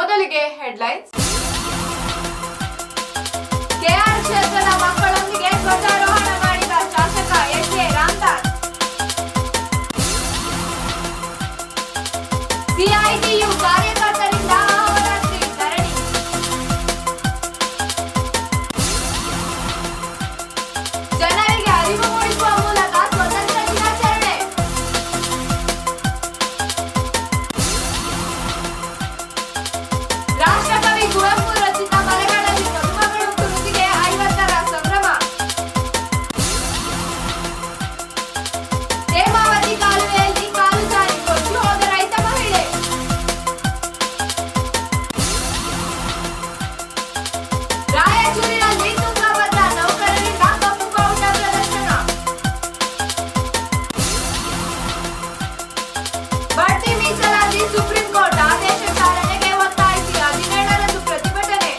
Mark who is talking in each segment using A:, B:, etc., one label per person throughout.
A: ಮೊದಲಿಗೆ headlines K R ಕ್ಷೇತ್ರದ ಮಕ್ಕಳೊಂದಿಗೆ ಧ್ವಜಾರೋಹಣ ಮಾಡಿದ ಶಾಸಕ ಎಸ್ ಎ ರಾಮದಾಸ್ ಸಿಐಟಿಯು ಕಾರ್ಯಕರ್ತರಿಂದ ಅಹೋರಾತ್ರಿ ಧರಣಿ ಜನರಿಗೆ ಅರಿವು ಮೂಡಿಸುವ ಮೂಲಕ ಸ್ವತಂತ್ರ ದಿನಾಚರಣೆ ರಾಷ್ಟ್ರಕವಿ ಕುವೆಂಪು ರಚಿತ ಮಲೆಗಳಲ್ಲಿ ಮದುಮಗಳು ಕೃತಿಗೆ ಐವತ್ತರ ಸಂಭ್ರಮ ಹೇಮಾವತಿ ಕಾಲುವೆಯಲ್ಲಿ ಕಾಲು ಜಾರಿ ಕೊಚ್ಚಿ ಹೋದ ರೈತ ಮಹಿಳೆ ರಾಯಚೂರಿನಲ್ಲಿ ತುಂಗಭದ್ರಾ ನೌಕರರಿಂದ ಕಪ್ಪು ಬಾವುಟ ಪ್ರದರ್ಶನ ಬಡ್ತಿ ಮೀಸಲಾತಿ ಸುಪ್ರೀಂ ಕೋರ್ಟ್ ಆದೇಶ ಚಾಲನೆಗೆ ಒತ್ತಾಯಿಸಿ ಹದಿನೇಳರಂದು ಪ್ರತಿಭಟನೆ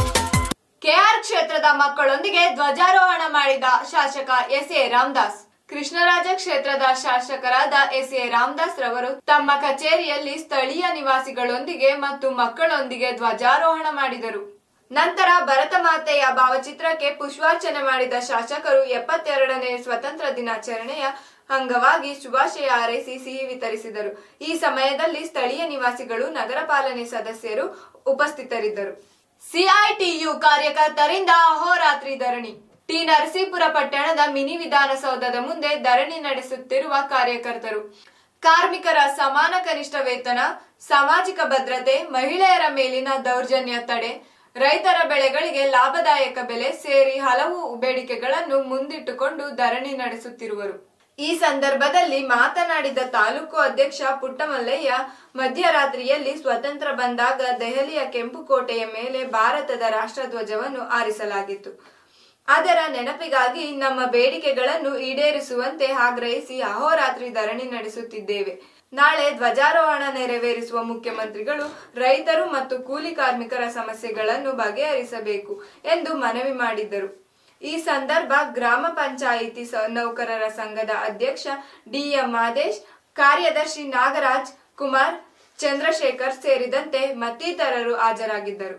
A: ಕೆಆರ್ ಕ್ಷೇತ್ರದ ಮಕ್ಕಳೊಂದಿಗೆ ಧ್ವಜಾರೋಹಣ ಮಾಡಿದ ಶಾಸಕ ಎಸ್ ಎ ರಾಮದಾಸ್ ಕೃಷ್ಣರಾಜ ಕ್ಷೇತ್ರದ ಶಾಸಕರಾದ ಎಸ್ ಎ ರಾಮದಾಸ್ ರವರು ತಮ್ಮ ಕಚೇರಿಯಲ್ಲಿ ಸ್ಥಳೀಯ ನಿವಾಸಿಗಳೊಂದಿಗೆ ಮತ್ತು ಮಕ್ಕಳೊಂದಿಗೆ ಧ್ವಜಾರೋಹಣ ಮಾಡಿದರು ನಂತರ ಭರತ ಮಾತೆಯ ಭಾವಚಿತ್ರಕ್ಕೆ ಪುಷ್ಪಾರ್ಚನೆ ಮಾಡಿದ ಶಾಸಕರು ಎಪ್ಪತ್ತೆರಡನೇ ಸ್ವತಂತ್ರ ದಿನಾಚರಣೆಯ ಅಂಗವಾಗಿ ಶುಭಾಶಯ ಹಾರೈಸಿ ಸಿಹಿ ವಿತರಿಸಿದರು ಈ ಸಮಯದಲ್ಲಿ ಸ್ಥಳೀಯ ನಿವಾಸಿಗಳು ನಗರ ಪಾಲನೆ ಸದಸ್ಯರು ಉಪಸ್ಥಿತರಿದ್ದರು ಸಿಐಟಿಯು ಕಾರ್ಯಕರ್ತರಿಂದ ಅಹೋರಾತ್ರಿ ಧರಣಿ ಟಿ ನರಸೀಪುರ ಪಟ್ಟಣದ ಮಿನಿ ವಿಧಾನಸೌಧದ ಮುಂದೆ ಧರಣಿ ನಡೆಸುತ್ತಿರುವ ಕಾರ್ಯಕರ್ತರು ಕಾರ್ಮಿಕರ ಸಮಾನ ಕನಿಷ್ಠ ವೇತನ ಸಾಮಾಜಿಕ ಭದ್ರತೆ ಮಹಿಳೆಯರ ಮೇಲಿನ ದೌರ್ಜನ್ಯ ತಡೆ ರೈತರ ಬೆಳೆಗಳಿಗೆ ಲಾಭದಾಯಕ ಬೆಲೆ ಸೇರಿ ಹಲವು ಬೇಡಿಕೆಗಳನ್ನು ಮುಂದಿಟ್ಟುಕೊಂಡು ಧರಣಿ ನಡೆಸುತ್ತಿರುವರು ಈ ಸಂದರ್ಭದಲ್ಲಿ ಮಾತನಾಡಿದ ತಾಲೂಕು ಅಧ್ಯಕ್ಷ ಪುಟ್ಟಮಲ್ಲಯ್ಯ ಮಧ್ಯರಾತ್ರಿಯಲ್ಲಿ ಸ್ವತಂತ್ರ ಬಂದಾಗ ದೆಹಲಿಯ ಕೆಂಪುಕೋಟೆಯ ಮೇಲೆ ಭಾರತದ ರಾಷ್ಟ್ರಧ್ವಜವನ್ನು ಆರಿಸಲಾಗಿತ್ತು ಅದರ ನೆನಪಿಗಾಗಿ ನಮ್ಮ ಬೇಡಿಕೆಗಳನ್ನು ಈಡೇರಿಸುವಂತೆ ಆಗ್ರಹಿಸಿ ಅಹೋರಾತ್ರಿ ಧರಣಿ ನಡೆಸುತ್ತಿದ್ದೇವೆ ನಾಳೆ ಧ್ವಜಾರೋಹಣ ನೆರವೇರಿಸುವ ಮುಖ್ಯಮಂತ್ರಿಗಳು ರೈತರು ಮತ್ತು ಕೂಲಿ ಕಾರ್ಮಿಕರ ಸಮಸ್ಯೆಗಳನ್ನು ಬಗೆಹರಿಸಬೇಕು ಎಂದು ಮನವಿ ಮಾಡಿದ್ದರು ಈ ಸಂದರ್ಭ ಗ್ರಾಮ ಪಂಚಾಯಿತಿ ಸ- ನೌಕರರ ಸಂಘದ ಅಧ್ಯಕ್ಷ ಡಿಎಂ ಮಾದೇಶ್ ಕಾರ್ಯದರ್ಶಿ ನಾಗರಾಜ್ ಕುಮಾರ್ ಚಂದ್ರಶೇಖರ್ ಸೇರಿದಂತೆ ಮತ್ತಿತರರು ಹಾಜರಾಗಿದ್ದರು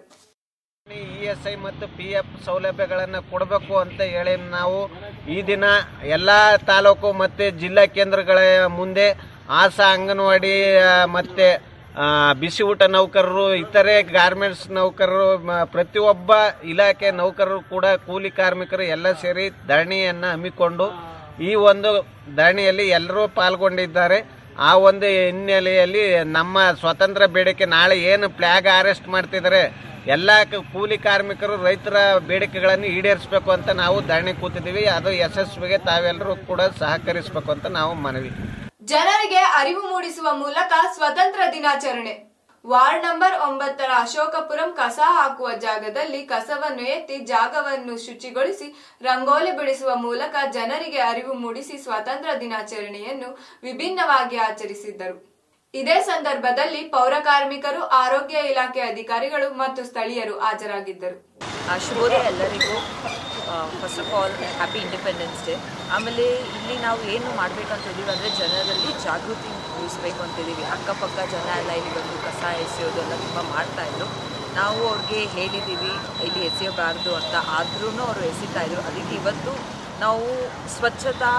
B: ಇ ಎಸ್ ಐ ಮತ್ತು ಪಿ ಎಫ್ ಸೌಲಭ್ಯಗಳನ್ನು ಕೊಡಬೇಕು ಅಂತ ಹೇಳಿ ನಾವು ಈ ದಿನ ಎಲ್ಲ ತಾಲೂಕು ಮತ್ತು ಜಿಲ್ಲಾ ಕೇಂದ್ರಗಳ ಮುಂದೆ ಆಸಾ ಅಂಗನವಾಡಿ ಆ, ಮತ್ತೆ ಆ, ಬಿಸಿ ಊಟ ನೌಕರರು ಇತರೆ ಗಾರ್ಮೆಂಟ್ಸ್ ನೌಕರರು ಮ- ಪ್ರತಿಯೊಬ್ಬ ಇಲಾಖೆ ನೌಕರರು ಕೂಡ ಕೂಲಿ ಕಾರ್ಮಿಕರು ಎಲ್ಲ ಸೇರಿ ಧರಣಿಯನ್ನು ಹಮ್ಮಿಕೊಂಡು ಈ ಒಂದು ಧರಣಿಯಲ್ಲಿ ಎಲ್ಲರೂ ಪಾಲ್ಗೊಂಡಿದ್ದಾರೆ ಆ ಒಂದು ಹಿನ್ನೆಲೆಯಲ್ಲಿ ನಮ್ಮ ಸ್ವತಂತ್ರ ಬೇಡಿಕೆ ನಾಳೆ ಏನು ಫ್ಲಾಗ್ ಅರೆಸ್ಟ್ ಮಾಡ್ತಿದ್ದಾರೆ ಎಲ್ಲ ಕ- ಕೂಲಿ ಕಾರ್ಮಿಕರು ರೈತರ ಬೇಡಿಕೆಗಳನ್ನು ಈಡೇರಿಸಬೇಕು ಅಂತ ನಾವು ಧರಣಿ ಕೂತಿದ್ದೀವಿ ಅದು ಯಶಸ್ವಿಗೆ ತಾವೆಲ್ಲರೂ ಕೂಡ ಸಹಕರಿಸಬೇಕು ಅಂತ ನಾವು ಮನವಿ
A: ಜನರಿಗೆ ಅರಿವು ಮೂಡಿಸುವ ಮೂಲಕ ಸ್ವತಂತ್ರ ದಿನಾಚರಣೆ ವಾರ್ಡ್ ನಂಬರ್ ಒಂಬತ್ತರ ಅಶೋಕಪುರಂ ಕಸ ಹಾಕುವ ಜಾಗದಲ್ಲಿ ಕಸವನ್ನು ಎತ್ತಿ ಜಾಗವನ್ನು ಶುಚಿಗೊಳಿಸಿ ರಂಗೋಲಿ ಬಿಡಿಸುವ ಮೂಲಕ ಜನರಿಗೆ ಅರಿವು ಮೂಡಿಸಿ ಸ್ವಾತಂತ್ರ್ಯ ದಿನಾಚರಣೆಯನ್ನು ವಿಭಿನ್ನವಾಗಿ ಆಚರಿಸಿದ್ದರು ಇದೇ ಸಂದರ್ಭದಲ್ಲಿ ಪೌರ ಕಾರ್ಮಿಕರು ಆರೋಗ್ಯ ಇಲಾಖೆ ಅಧಿಕಾರಿಗಳು ಮತ್ತು ಸ್ಥಳೀಯರು ಹಾಜರಾಗಿದ್ದರು
C: ಆ, ಶುಭೋದಯ ಎಲ್ಲರಿಗೂ first of all happy independence day ಆಮೇಲೆ ಇಲ್ಲಿ ನಾವು ಏನು ಮಾಡಬೇಕಂತ ಇದ್ದೀವಿ ಅಂದರೆ ಜನರಲ್ಲಿ ಜಾಗೃತಿ ಮೂಡಿಸ್ಬೇಕು ಅಂತಿದ್ದೀವಿ ಅಕ್ಕಪಕ್ಕ ಜನ ಎಲ್ಲ ಇಲ್ಲಿ ಬಂದು ಕಸ ಎಸೆಯೋದು ಎಲ್ಲ ತುಂಬ ಮಾಡ್ತಾಯಿದ್ರು ನಾವು ಅವ್ರಿಗೆ ಹೇಳಿದ್ದೀವಿ ಇಲ್ಲಿ ಎಸೆಯಬಾರ್ದು ಅಂತ ಆದ್ರೂ ಅವರು ಎಸಿತಾ ಇದ್ರು ಅದಕ್ಕೆ ಇವತ್ತು ನಾವು ಸ್ವಚ್ಛತಾ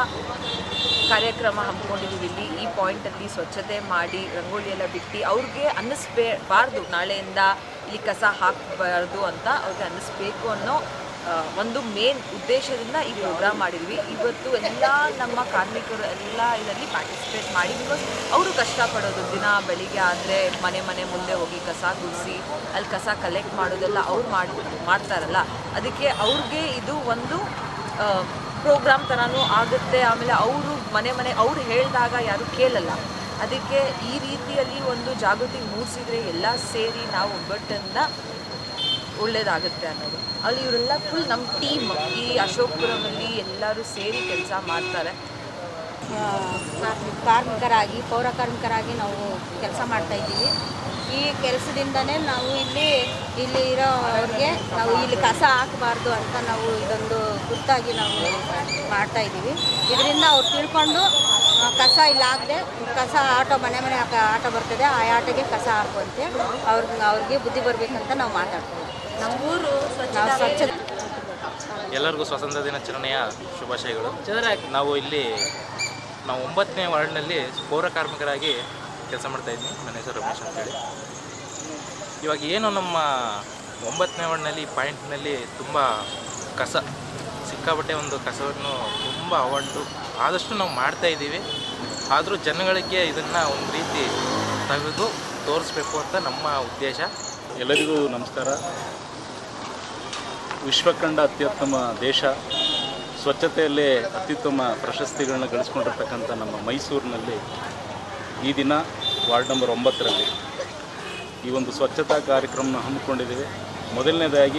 C: ಕಾರ್ಯಕ್ರಮ ಹಮ್ಮಿಕೊಂಡಿದ್ದೀವಿ ಇಲ್ಲಿ ಈ ಪಾಯಿಂಟಲ್ಲಿ ಸ್ವಚ್ಛತೆ ಮಾಡಿ ರಂಗೋಲಿ ಎಲ್ಲ ಬಿಟ್ಟು ಅವ್ರಿಗೆ ಅನ್ನಿಸ್ಬೇಬಾರ್ದು ನಾಳೆಯಿಂದ ಇಲ್ಲಿ ಕಸ ಹಾಕಬಾರ್ದು ಅಂತ ಅವ್ರಿಗೆ ಅನ್ನಿಸ್ಬೇಕು ಅನ್ನೋ ಆ, ಒಂದು ಮೇನ್ ಉದ್ದೇಶದಿಂದ ಈ ಪ್ರೋಗ್ರಾಮ್ ಮಾಡಿದ್ವಿ ಇವತ್ತು ಎಲ್ಲ ನಮ್ಮ ಕಾರ್ಮಿಕರು ಎಲ್ಲ ಇದರಲ್ಲಿ ಪಾರ್ಟಿಸಿಪೇಟ್ ಮಾಡಿ ಬಿಕಾಸ್ ಅವರು ಕಷ್ಟಪಡೋದು ದಿನ ಬೆಳಿಗ್ಗೆ ಆದರೆ ಮನೆ ಮನೆ ಮುಂದೆ ಹೋಗಿ ಕಸ ಗುಡಿಸಿ ಅಲ್ಲಿ ಕಸ ಕಲೆಕ್ಟ್ ಮಾಡೋದೆಲ್ಲ ಅವ್ರು ಮಾಡಿ ಮಾಡ್ತಾರಲ್ಲ ಅದಕ್ಕೆ ಅವ್ರಿಗೆ ಇದು ಒಂದು ಪ್ರೋಗ್ರಾಮ್ ಥರನೂ ಆಗುತ್ತೆ ಆಮೇಲೆ ಅವರು ಮನೆ ಮನೆ ಅವ್ರು ಹೇಳಿದಾಗ ಯಾರು ಕೇಳಲ್ಲ ಅದಕ್ಕೆ ಈ ರೀತಿಯಲ್ಲಿ ಒಂದು ಜಾಗೃತಿ ಮೂಡಿಸಿದ್ರೆ ಎಲ್ಲ ಸೇರಿ ನಾವು ಒಗ್ಗಟ್ಟನ್ನ ಒಳ್ಳೇದಾಗುತ್ತೆ ಅನ್ನೋದು ಅಲ್ಲಿ ಇವರೆಲ್ಲ ಫುಲ್ ನಮ್ಮ ಟೀಮ್ ಈ ಅಶೋಕ್ಪುರಮಲ್ಲಿ ಎಲ್ಲರೂ ಸೇರಿ ಕೆಲಸ ಮಾಡ್ತಾರೆ
D: ಆ, ಕಾರ್ಮಿಕರಾಗಿ ಪೌರ ಕಾರ್ಮಿಕರಾಗಿ ನಾವು ಕೆಲಸ ಮಾಡ್ತಾ ಇದ್ದೀವಿ ಈ ಕೆಲಸದಿಂದನೇ ನಾವು ಇಲ್ಲಿ ಇಲ್ಲಿ ಇರೋ ಅವ್ರಿಗೆ ನಾವು ಇಲ್ಲಿ ಕಸ ಹಾಕಬಾರ್ದು ಅಂತ ನಾವು ಇದೊಂದು ಗುರ್ತಾಗಿ ನಾವು ಮಾಡ್ತಾ ಇದ್ದೀವಿ ಇದರಿಂದ ಅವ್ರು ತಿಳ್ಕೊಂಡು ಆ, ಕಸ ಇಲ್ಲ ಆಗದೆ ಕಸ ಆಟೋ ಮನೆ ಮನೆ ಹಾಕ- ಆಟೋ ಬರ್ತದೆ ಆ ಆಟೋಗೆ ಕಸ ಹಾಕುವಂತೆ ಅವ್ರಿಗೆ ಅವ್ರಿಗೆ ಬುದ್ಧಿ ಬರಬೇಕಂತ ನಾವು ಮಾತಾಡ್ತೀವಿ
C: ನಮ್ಮೂರು
D: ನಾವು ಸ್ವಚ್ಛತೆ
E: ಎಲ್ಲರಿಗೂ ಸ್ವಾತಂತ್ರ್ಯ ದಿನಾಚರಣೆಯ ಶುಭಾಶಯಗಳು ನಾವು ಇಲ್ಲಿ ನಾವು ಒಂಬತ್ತನೇ ವಾರ್ಡ್ನಲ್ಲಿ ಪೌರ ಕಾರ್ಮಿಕರಾಗಿ ಕೆಲಸ ಮಾಡ್ತಾ ಇದ್ದೀನಿ ನನ್ನ ಹೆಸರು ರಮೇಶ್ ಅಂತೇಳಿ ಇವಾಗ ಏನು ನಮ್ಮ ಒಂಬತ್ತನೇ ವಾರ್ಡ್ನಲ್ಲಿ ಪಾಯಿಂಟ್ನಲ್ಲಿ ತುಂಬ ಕಸ ಸಿಕ್ಕಾಪಟ್ಟೆ ಒಂದು ಕಸವನ್ನು ತುಂಬ ಅವಾಂಟು ಆದಷ್ಟು ನಾವು ಮಾಡ್ತಾ ಇದ್ದೀವಿ ಆದರೂ ಜನಗಳಿಗೆ ಇದನ್ನು ಒಂದು ರೀತಿ ತೆಗೆದು ತೋರಿಸ್ಬೇಕು ಅಂತ ನಮ್ಮ ಉದ್ದೇಶ
F: ಎಲ್ಲರಿಗೂ ನಮಸ್ಕಾರ ವಿಶ್ವಕಂಡ ಅತ್ಯುತ್ತಮ ದೇಶ ಸ್ವಚ್ಛತೆಯಲ್ಲೇ ಅತ್ಯುತ್ತಮ ಪ್ರಶಸ್ತಿಗಳನ್ನ ಗಳಿಸ್ಕೊಂಡಿರ್ತಕ್ಕಂಥ ನಮ್ಮ ಮೈಸೂರಿನಲ್ಲಿ ಈ ದಿನ ವಾರ್ಡ್ ನಂಬರ್ ಒಂಬತ್ತರಲ್ಲಿ ಈ ಒಂದು ಸ್ವಚ್ಛತಾ ಕಾರ್ಯಕ್ರಮನ ಹಮ್ಮಿಕೊಂಡಿದ್ದೀವಿ ಮೊದಲನೇದಾಗಿ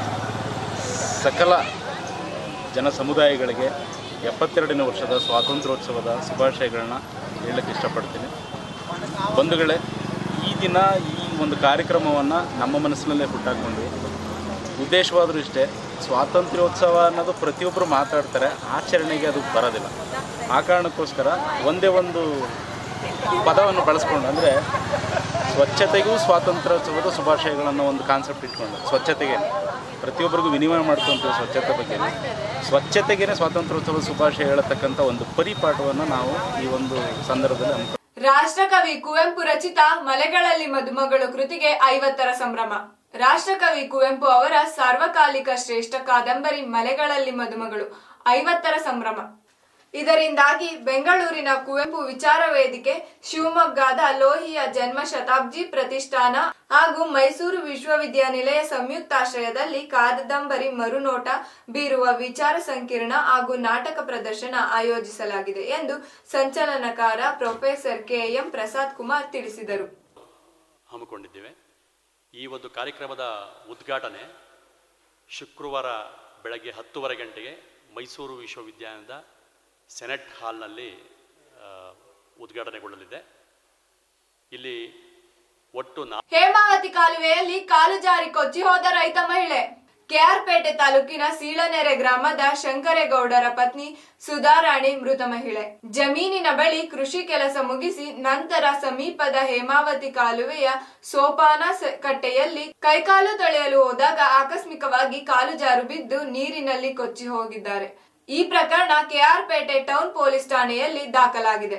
F: ಸಕಲ ಜನ ಸಮುದಾಯಗಳಿಗೆ ಎಪ್ಪತ್ತೆರಡನೇ ವರ್ಷದ ಸ್ವಾತಂತ್ರ್ಯೋತ್ಸವದ ಶುಭಾಶಯಗಳನ್ನ ಹೇಳಕ್ಕೆ ಇಷ್ಟಪಡ್ತೀನಿ ಬಂಧುಗಳೇ ಈ ದಿನ ಈ ಒಂದು ಕಾರ್ಯಕ್ರಮವನ್ನು ನಮ್ಮ ಮನಸ್ಸಿನಲ್ಲೇ ಹುಟ್ಟಾಕೊಂಡ್ವಿ ಉದ್ದೇಶವಾದರೂ ಇಷ್ಟೇ ಸ್ವಾತಂತ್ರ್ಯೋತ್ಸವ ಅನ್ನೋದು ಪ್ರತಿಯೊಬ್ಬರು ಮಾತಾಡ್ತಾರೆ ಆಚರಣೆಗೆ ಅದು ಬರೋದಿಲ್ಲ ಆ ಕಾರಣಕ್ಕೋಸ್ಕರ ಒಂದೇ ಒಂದು ಪದವನ್ನು ಬಳಸ್ಕೊಂಡು ಅಂದರೆ ಸ್ವಚ್ಛತೆಗೂ ಸ್ವಾತಂತ್ರ್ಯೋತ್ಸವದ ಶುಭಾಶಯಗಳನ್ನು ಒಂದು ಕಾನ್ಸೆಪ್ಟ್ ಇಟ್ಕೊಂಡು ಸ್ವಚ್ಛತೆಗೆ ಪ್ರತಿಯೊಬ್ಬರಿಗೂ ವಿನಿಮಯ ಮಾಡ್ಕೊತೀವಿ ಸ್ವಚ್ಛತೆ ಬಗ್ಗೆ ಸ್ವಚ್ಛತೆಗೇ ಸ್ವಾತಂತ್ರ್ಯೋತ್ಸವದ ಶುಭಾಶಯ ಹೇಳತಕ್ಕಂಥ ಒಂದು ಪರಿಪಾಠವನ್ನು ನಾವು ಈ ಒಂದು ಸಂದರ್ಭದಲ್ಲಿ ಹಮ್ಮಿಕೊಂಡಿದ್ದೀವಿ.
A: ರಾಷ್ಟ್ರಕವಿ ಕುವೆಂಪು ರಚಿತ ಮಲೆಗಳಲ್ಲಿ ಮದುಮಗಳು ಕೃತಿಗೆ ಐವತ್ತರ ಸಂಭ್ರಮ ರಾಷ್ಟ್ರಕವಿ ಕುವೆಂಪು ಅವರ ಸಾರ್ವಕಾಲಿಕ ಶ್ರೇಷ್ಠ ಕಾದಂಬರಿ ಮಲೆಗಳಲ್ಲಿ ಮದುಮಗಳು ಐವತ್ತರ ಸಂಭ್ರಮ ಇದರಿಂದಾಗಿ ಬೆಂಗಳೂರಿನ ಕುವೆಂಪು ವಿಚಾರ ವೇದಿಕೆ ಶಿವಮೊಗ್ಗದ ಲೋಹಿಯ ಜನ್ಮ ಶತಾಬ್ದಿ ಪ್ರತಿಷ್ಠಾನ ಹಾಗೂ ಮೈಸೂರು ವಿಶ್ವವಿದ್ಯಾನಿಲಯ ಸಂಯುಕ್ತಾಶ್ರಯದಲ್ಲಿ ಕಾದಂಬರಿ ಮರುನೋಟ ಬೀರುವ ವಿಚಾರ ಸಂಕಿರಣ ಹಾಗೂ ನಾಟಕ ಪ್ರದರ್ಶನ ಆಯೋಜಿಸಲಾಗಿದೆ ಎಂದು ಸಂಚಲನಕಾರ ಪ್ರೊಫೆಸರ್ ಕೆಎಂ ಪ್ರಸಾದ್ ಕುಮಾರ್ ತಿಳಿಸಿದರು
G: ಹಮ್ಮಿಕೊಂಡಿದ್ದೇವೆ ಈ ಒಂದು ಕಾರ್ಯಕ್ರಮದ ಉದ್ಘಾಟನೆ ಶುಕ್ರವಾರ ಬೆಳಗ್ಗೆ ಹತ್ತುವರೆ ಗಂಟೆಗೆ ಮೈಸೂರು ವಿಶ್ವವಿದ್ಯಾಲಯದ ಸೆನೆಟ್ ಹಾಲ್ನಲ್ಲಿ ಆ, ಉದ್ಘಾಟನೆಗೊಳ್ಳಲಿದೆ ಇಲ್ಲಿ ಒಟ್ಟು ನಾ
A: ಹೇಮಾವತಿ ಕಾಲುವೆಯಲ್ಲಿ ಕಾಲು ಜಾರಿ ಕೊಚ್ಚಿ ಹೋದ ರೈತ ಮಹಿಳೆ ಕೆಆರ್ಪೇಟೆ ತಾಲೂಕಿನ ಸೀಳನೆರೆ ಗ್ರಾಮದ ಶಂಕರೇಗೌಡರ ಪತ್ನಿ ಸುಧಾರಾಣಿ ಮೃತ ಮಹಿಳೆ ಜಮೀನಿನ ಬಳಿ ಕೃಷಿ ಕೆಲಸ ಮುಗಿಸಿ ನಂತರ ಸಮೀಪದ ಹೇಮಾವತಿ ಕಾಲುವೆಯ ಸೋಪಾನ ಸ- ಕಟ್ಟೆಯಲ್ಲಿ ಕೈಕಾಲು ತೊಳೆಯಲು ಹೋದಾಗ ಆಕಸ್ಮಿಕವಾಗಿ ಕಾಲು ಜಾರು ಬಿದ್ದು ನೀರಿನಲ್ಲಿ ಕೊಚ್ಚಿ ಹೋಗಿದ್ದಾರೆ ಈ ಪ್ರಕರಣ ಕೆಆರ್ಪೇಟೆ ಟೌನ್ ಪೊಲೀಸ್ ಠಾಣೆಯಲ್ಲಿ ದಾಖಲಾಗಿದೆ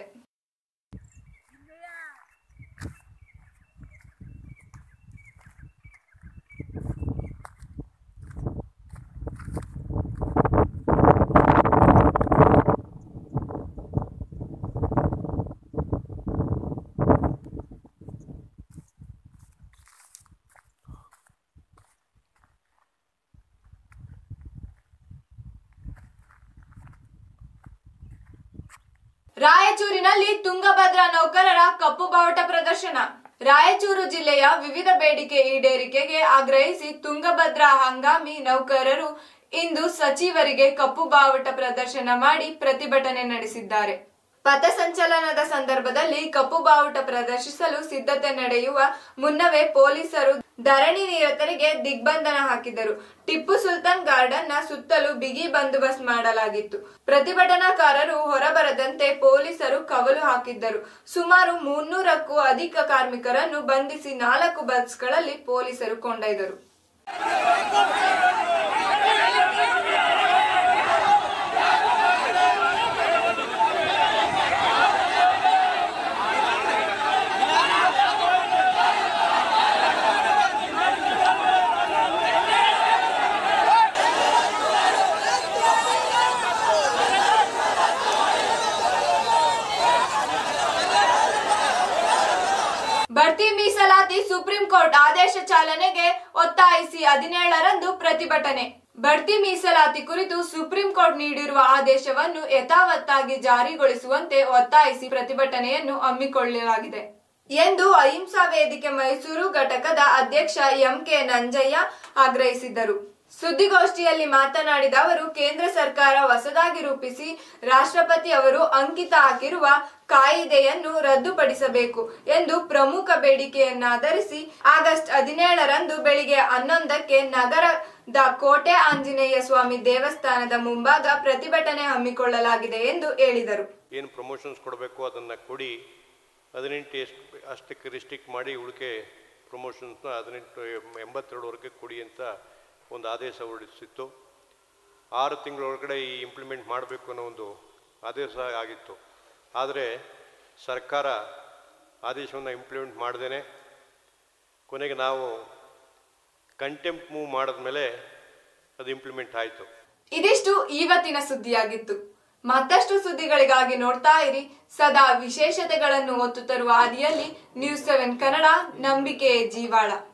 A: ರಾಯಚೂರಿನಲ್ಲಿ ತುಂಗಭದ್ರಾ ನೌಕರರ ಕಪ್ಪು ಬಾವುಟ ಪ್ರದರ್ಶನ ರಾಯಚೂರು ಜಿಲ್ಲೆಯ ವಿವಿಧ ಬೇಡಿಕೆ ಈಡೇರಿಕೆಗೆ ಆಗ್ರಹಿಸಿ ತುಂಗಭದ್ರಾ ಹಂಗಾಮಿ ನೌಕರರು ಇಂದು ಸಚಿವರಿಗೆ ಕಪ್ಪು ಬಾವುಟ ಪ್ರದರ್ಶನ ಮಾಡಿ ಪ್ರತಿಭಟನೆ ನಡೆಸಿದ್ದಾರೆ ಪಥಸಂಚಲನದ ಸಂದರ್ಭದಲ್ಲಿ ಕಪ್ಪು ಬಾವುಟ ಪ್ರದರ್ಶಿಸಲು ಸಿದ್ಧತೆ ನಡೆಯುವ ಮುನ್ನವೇ ಪೊಲೀಸರು ಧರಣಿ ನಿರತರಿಗೆ ದಿಗ್ಬಂಧನ ಹಾಕಿದರು ಟಿಪ್ಪು ಸುಲ್ತಾನ್ ಗಾರ್ಡನ್ ನ ಸುತ್ತಲೂ ಬಿಗಿ ಬಂದೋಬಸ್ತ್ ಮಾಡಲಾಗಿತ್ತು ಪ್ರತಿಭಟನಾಕಾರರು ಹೊರಬರದಂತೆ ಪೊಲೀಸರು ಕವಲು ಹಾಕಿದ್ದರು ಸುಮಾರು ಮುನ್ನೂರಕ್ಕೂ ಅಧಿಕ ಕಾರ್ಮಿಕರನ್ನು ಬಂಧಿಸಿ ನಾಲ್ಕು ಬಸ್ಗಳಲ್ಲಿ ಪೊಲೀಸರು ಕೊಂಡೊಯ್ದರು ಬಡ್ತಿ ಮೀಸಲಾತಿ ಸುಪ್ರೀಂ ಕೋರ್ಟ್ ಆದೇಶ ಚಾಲನೆಗೆ ಒತ್ತಾಯಿಸಿ ಹದಿನೇಳರಂದು ಪ್ರತಿಭಟನೆ ಬಡ್ತಿ ಮೀಸಲಾತಿ ಕುರಿತು ಸುಪ್ರೀಂ ಕೋರ್ಟ್ ನೀಡಿರುವ ಆದೇಶವನ್ನು ಯಥಾವತ್ತಾಗಿ ಜಾರಿಗೊಳಿಸುವಂತೆ ಒತ್ತಾಯಿಸಿ ಪ್ರತಿಭಟನೆಯನ್ನು ಹಮ್ಮಿಕೊಳ್ಳಲಾಗಿದೆ ಎಂದು ಅಹಿಂಸಾ ವೇದಿಕೆ ಮೈಸೂರು ಘಟಕದ ಅಧ್ಯಕ್ಷ ಎಂಕೆ ನಂಜಯ್ಯ ಆಗ್ರಹಿಸಿದ್ದರು ಸುದ್ದಿಗೋಷ್ಠಿಯಲ್ಲಿ ಮಾತನಾಡಿದ ಅವರು ಕೇಂದ್ರ ಸರ್ಕಾರ ಹೊಸದಾಗಿ ರೂಪಿಸಿ ರಾಷ್ಟ್ರಪತಿ ಅವರು ಅಂಕಿತ ಹಾಕಿರುವ ಕಾಯಿದೆಯನ್ನು ರದ್ದುಪಡಿಸಬೇಕು ಎಂದು ಪ್ರಮುಖ ಬೇಡಿಕೆಯನ್ನಾಧರಿಸಿ ಆಗಸ್ಟ್ ಹದಿನೇಳರಂದು ಬೆಳಿಗ್ಗೆ ಹನ್ನೊಂದಕ್ಕೆ ನಗರದ ಕೋಟೆ ಆಂಜನೇಯ ಸ್ವಾಮಿ ದೇವಸ್ಥಾನದ ಮುಂಭಾಗ ಪ್ರತಿಭಟನೆ ಹಮ್ಮಿಕೊಳ್ಳಲಾಗಿದೆ ಎಂದು ಹೇಳಿದರು
H: ಏನು ಪ್ರಮೋಷನ್ಸ್ ಕೊಡಬೇಕು ಅದನ್ನು ಕೊಡಿ ಹದಿನೆಂಟು ಎಷ್ಟು ಅಷ್ಟಕ್ಕೆ ರಿಸ್ಟ್ರಿಕ್ಟ್ ಮಾಡಿ ಉಳಿಕೆ ಪ್ರಮೋಷನ್ಸ್ನ ಹದಿನೆಂಟು ಎಂಬತ್ತೆರಡುವರೆಗೆ ಕೊಡಿ ಅಂತ ಒಂದು ಆದೇಶ ಹೊರಡಿಸಿತ್ತು ಆರು ತಿಂಗಳೊಳಗಡೆ ಈ ಇಂಪ್ಲಿಮೆಂಟ್ ಮಾಡಬೇಕು ಅನ್ನೋ ಒಂದು ಆದೇಶ ಆಗಿತ್ತು ಆದರೆ ಸರ್ಕಾರ ಆದೇಶವನ್ನು ಇಂಪ್ಲಿಮೆಂಟ್ ಮಾಡ್ದೇ ಕೊನೆಗೆ ನಾವು ಕಂಟೆಂಪ್ಟ್ ಮೂವ್ ಮಾಡಿದ್ಮೇಲೆ ಅದು ಇಂಪ್ಲಿಮೆಂಟ್ ಆಯಿತು
A: ಇದಿಷ್ಟು ಇವತ್ತಿನ ಸುದ್ದಿಯಾಗಿತ್ತು ಮತ್ತಷ್ಟು ಸುದ್ದಿಗಳಿಗಾಗಿ ನೋಡ್ತಾ ಇರಿ ಸದಾ ವಿಶೇಷತೆಗಳನ್ನು ಒತ್ತು ತರುವ ಹಾದಿಯಲ್ಲಿ ನ್ಯೂಸ್ ಸೆವೆನ್ ಕನ್ನಡ ನಂಬಿಕೆಯ ಜೀವಾಳ